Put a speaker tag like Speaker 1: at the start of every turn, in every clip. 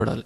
Speaker 1: చూడాలి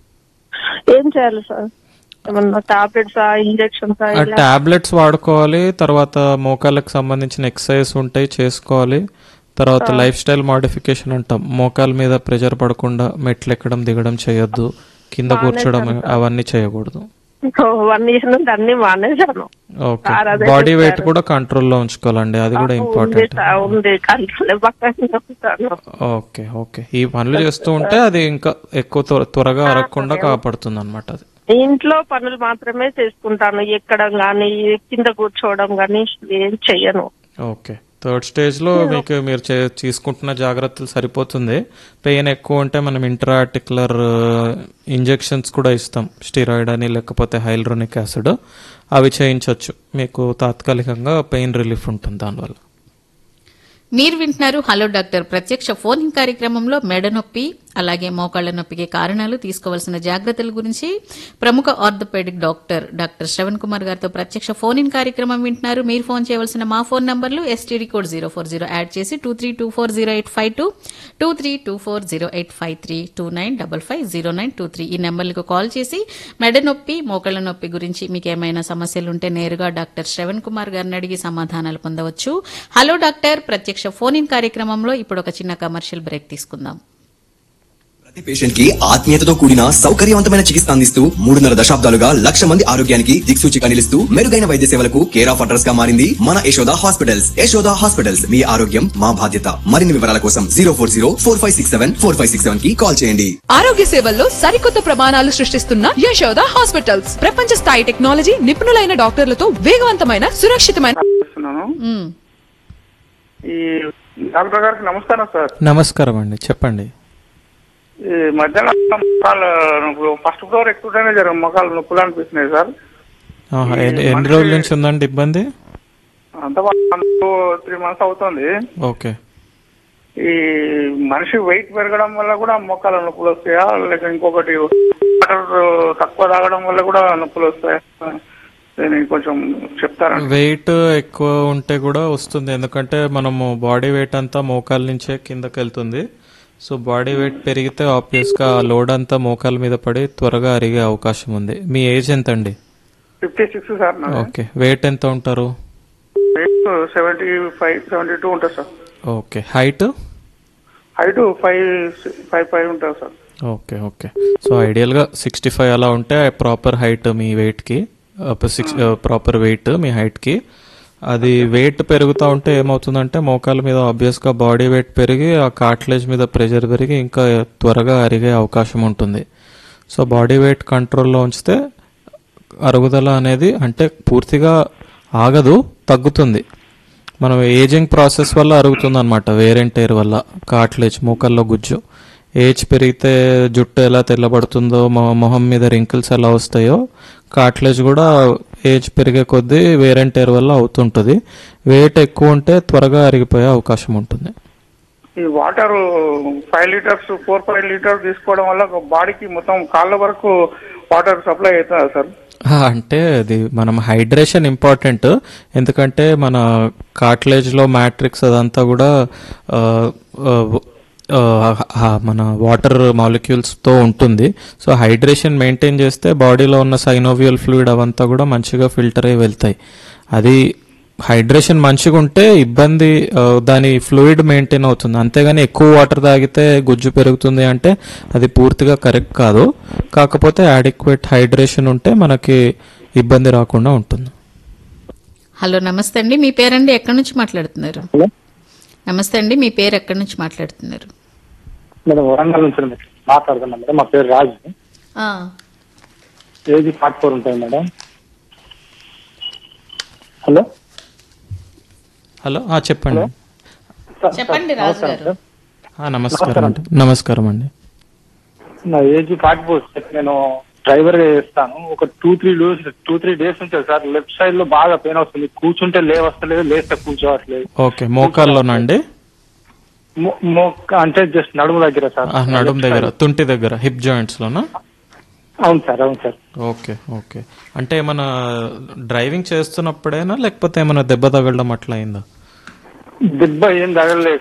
Speaker 2: ఏం చేయాలి సార్ ఏమన్నా టాబ్లెట్స్ ఇంజెక్షన్స్
Speaker 1: ఆ టాబ్లెట్స్ వాడుకోవాలి తర్వాత మోకాళ్ళకి సంబంధించిన ఎక్సర్సైజ్ ఉంటాయి చేసుకోవాలి తర్వాత లైఫ్ స్టైల్ మాడిఫికేషన్ అంటాం మోకాల మీద ప్రెషర్ పడకుండా మెట్లు ఎక్కడం దిగడం చేయొద్దు కింద కూర్చోడం అవన్నీ చేయకూడదు
Speaker 2: వన్ ఇయర్ నుండి అన్ని మానేశాను
Speaker 1: ఓకే
Speaker 2: సార్, అదే
Speaker 1: బాడీ వెయిట్ కూడా కంట్రోల్లో ఉంచుకోవాలండి అది కూడా
Speaker 2: ఉంది
Speaker 1: ఇంపార్టెంట్
Speaker 2: సార్, ఉంది కంట్రోల్ పక్కన చెప్తాను
Speaker 1: ఓకే ఓకే ఈ పనులు చేస్తూ ఉంటే అది ఇంకా ఎక్కువ త్వర- త్వరగా అరగకుండా కాపాడుతుంది అనమాట అది
Speaker 2: ఇంట్లో పనులు మాత్రమే చేసుకుంటాను ఎక్కడం గానీ కింద కూర్చోవడం గానీ ఏం చెయ్యను
Speaker 1: ఓకే థర్డ్ స్టేజ్ లో మీకు మీరు చే- తీసుకుంటున్న జాగ్రత్తలు సరిపోతుంది పెయిన్ ఎక్కువ ఉంటే మనం ఇంట్రాటిక్యులర్ ఇంజెక్షన్స్ కూడా ఇస్తాం స్టిరాయిడ్ అని లేకపోతే హైల్రోనిక్ యాసిడ్ అవి చేయించవచ్చు మీకు తాత్కాలికంగా పెయిన్ రిలీఫ్ ఉంటుంది దానివల్ల
Speaker 3: మీరు వింటున్నారు హలో డాక్టర్ ప్రత్యక్ష ఫోన్ ఇన్ కార్యక్రమంలో మెడ నొప్పి అలాగే మోకాళ్ల నొప్పికి కారణాలు తీసుకోవాల్సిన జాగ్రత్తల గురించి ప్రముఖ orthopaedic doctor doctor Shravan Kumar గారితో ప్రత్యక్ష ఫోన్ ఇన్ కార్యక్రమం వింటున్నారు మీరు ఫోన్ చేయవలసిన మా ఫోన్ నంబర్లు STD code zero four zero add చేసి two three two four zero eight five two two three two four zero eight five three two nine double five zero nine two three ఈ నెంబర్లకు call చేసి మెడ నొప్పి మోకాళ్ల నొప్పి గురించి మీకు ఏమైనా సమస్యలు ఉంటే నేరుగా డాక్టర్ శ్రవణ్ కుమార్ గారిని అడిగి సమాధానాలు పొందవచ్చు హలో డాక్టర్ ప్రత్యక్ష ఫోన్ ఇన్ కార్యక్రమంలో ఇప్పుడు ఒక చిన్న కమర్షియల్ బ్రేక్ తీసుకుందాం
Speaker 4: ప్రతి పేషెంట్ కి ఆత్మీయతతో కూడిన సౌకర్యవంతమైన చికిత్స అందిస్తూ మూడున్నర దశాబ్దాలుగా లక్ష మంది ఆరోగ్యానికి దిక్సూచిగా నిలుస్తూ మెరుగైన వైద్య సేవలకు కేర్ ఆఫ్ అడ్రస్ గా మారింది మన యశోద హాస్పిటల్స్ యశోద హాస్పిటల్స్ మీ ఆరోగ్యం మా బాధ్యత మరిన్ని వివరాల కోసం zero four zero four five six seven four five six seven కి కాల్ చేయండి
Speaker 5: ఆరోగ్య సేవల్లో సరికొత్త ప్రమాణాలు సృష్టిస్తున్న యశోద హాస్పిటల్స్ ప్రపంచ స్థాయి టెక్నాలజీ నిపుణులైన డాక్టర్లతో వేగవంతమైన సురక్షితమైన
Speaker 6: చేస్తున్నాను
Speaker 3: మ్మ్.
Speaker 6: ఈ డాక్టర్ గారికి నమస్కారం సార్
Speaker 1: నమస్కారం అండి చెప్పండి
Speaker 6: ఈ మధ్యాహ్నం మొక్కలు ఫస్ట్ ఫ్లోర్ ఎక్కువగానే జర మొక్కలు నొప్పులు అనిపిస్తున్నాయి సార్
Speaker 1: ఆహా, ఎన్ని- ఎన్ని రోజుల నుంచి ఉందండి ఇబ్బంది
Speaker 6: అంత త్రీ మంత్స్ అవుతుంది
Speaker 1: ఓకే
Speaker 6: ఈ మనిషి వెయిట్ పెరగడం వల్ల కూడా మొక్కల నొప్పులు వస్తాయా లేక ఇంకొకటి వాటర్ తక్కువ తాగడం వల్ల కూడా నొప్పులు వస్తాయా దీన్ని కొంచెం చెప్తారా
Speaker 1: వెయిట్ ఎక్కువ ఉంటే కూడా వస్తుంది ఎందుకంటే మనము బాడీ వెయిట్ అంతా మోకాల నుంచే కిందకి వెళ్తుంది సో బాడీ వెయిట్ పెరిగితే ఆబ్వియస్ గా ఆ లోడ్ అంతా మోకాల మీద పడి త్వరగా అరిగే అవకాశం ఉంది మీ ఏజ్ ఎంత అండి
Speaker 6: ఫిఫ్టీ సిక్స్ సార్ నా
Speaker 1: ఓకే వెయిట్ ఎంత ఉంటారు
Speaker 6: weight seventy five seventy two ఉంటుంది sir
Speaker 1: okay height
Speaker 6: height five five five ఉంటుంది సార్
Speaker 1: ఓకే ఓకే సో ఐడియల్గా సిక్స్టీ ఫైవ్ అలా ఉంటే ప్రాపర్ హైట్ మీ వెయిట్కి సిక్స్ ప్రాపర్ వెయిట్ మీ హైట్కి అది వెయిట్ పెరుగుతూ ఉంటే ఏమవుతుందంటే మోకాల మీద ఆబ్వియస్గా బాడీ వెయిట్ పెరిగి ఆ కార్ట్లేజ్ మీద ప్రెషర్ పెరిగి ఇంకా త్వరగా అరిగే అవకాశం ఉంటుంది సో బాడీ వెయిట్ కంట్రోల్లో ఉంచితే అరుగుదల అనేది అంటే పూర్తిగా ఆగదు తగ్గుతుంది మనం ఏజింగ్ ప్రాసెస్ వల్ల అరుగుతుంది అనమాట వేరెంటైర్ వల్ల కాట్లేజ్ మోకల్లో గుజ్జు ఏజ్ పెరిగితే జుట్టు ఎలా తెల్లబడుతుందో మొ- మొహం మీద రింకిల్స్ ఎలా వస్తాయో కాట్లేజ్ కూడా ఏజ్ పెరిగే కొద్దీ వేరెంటైర్ వల్ల అవుతుంటుంది వెయిట్ ఎక్కువ ఉంటే త్వరగా అరిగిపోయే అవకాశం ఉంటుంది
Speaker 6: ఈ water five litres four five litres తీసుకోవడం వల్ల బాడీకి మొత్తం కాళ్ళ వరకు వాటర్ సప్లై అవుతుందా సార్
Speaker 1: ఆ, అంటే అది మనం హైడ్రేషన్ ఇంపార్టెంట్ ఎందుకంటే మన కార్ట్లేజ్లో మ్యాట్రిక్స్ అదంతా కూడా ఆ, ఆ, ఆ, ఆ, మన వాటర్ మాలిక్యూల్స్తో ఉంటుంది సో హైడ్రేషన్ మెయింటైన్ చేస్తే బాడీలో ఉన్న సైనోవియల్ ఫ్లూయిడ్ అవంతా కూడా మంచిగా ఫిల్టర్ అయి వెళ్తాయి అది హైడ్రేషన్ మంచిగా ఉంటే ఇబ్బంది ఆ, దాని ఫ్లూయిడ్ మెయింటైన్ అవుతుంది అంతేగాని ఎక్కువ వాటర్ తాగితే గుజ్జు పెరుగుతుంది అంటే అది పూర్తిగా కరెక్ట్ కాదు కాకపోతే అడిక్వేట్ హైడ్రేషన్ ఉంటే మనకి ఇబ్బంది రాకుండా ఉంటుంది
Speaker 3: హలో నమస్తే అండి మీ పేరండి ఎక్కడి నుంచి మాట్లాడుతున్నారు నమస్తే అండి మీ పేరు ఎక్కడి నుంచి మాట్లాడుతున్నారు
Speaker 7: మేడం వరంగల్ నుంచి మేడం మాట్లాడుతున్నాం మేడం మా పేరు రాజు
Speaker 3: ఆ,
Speaker 7: ఏజ్ ఫార్టీ ఫోర్ ఉంటుంది మేడం హలో
Speaker 1: హలో ఆ, చెప్పండి
Speaker 7: సార్,
Speaker 3: చెప్పండి
Speaker 7: సార్,
Speaker 3: రాజు
Speaker 7: నమస్కారం
Speaker 3: గారు.
Speaker 1: ఆ, నమస్కారం అండి నమస్కారం అండి
Speaker 7: సార్. నా ఏజ్ ఫార్టీ ఫోర్ సార్. నేను డ్రైవర్ గా చేస్తాను ఒక two three days two three days నుంచి సార్ లెఫ్ట్ సైడ్ లో బాగా పెయిన్ వస్తుంది కూర్చుంటే లేవస్తలేదు లేస్తే కూర్చోవట్లేదు
Speaker 1: ఓకే మోకాల్లోనండి
Speaker 7: మొ- మొక్క అంటే జస్ట్ నడుము దగ్గర సార్
Speaker 1: ఆ, నడుం దగ్గర తుంటి దగ్గర హిప్ జాయింట్స్ లోనా
Speaker 7: అవును సార్ అవును సార్
Speaker 1: ఓకే ఓకే అంటే మన డ్రైవింగ్ చేస్తున్నప్పుడేనా లేకపోతే ఏమైనా దెబ్బ తగలడం అట్లా అయిందా
Speaker 7: దెబ్బ ఏం తగలలేదు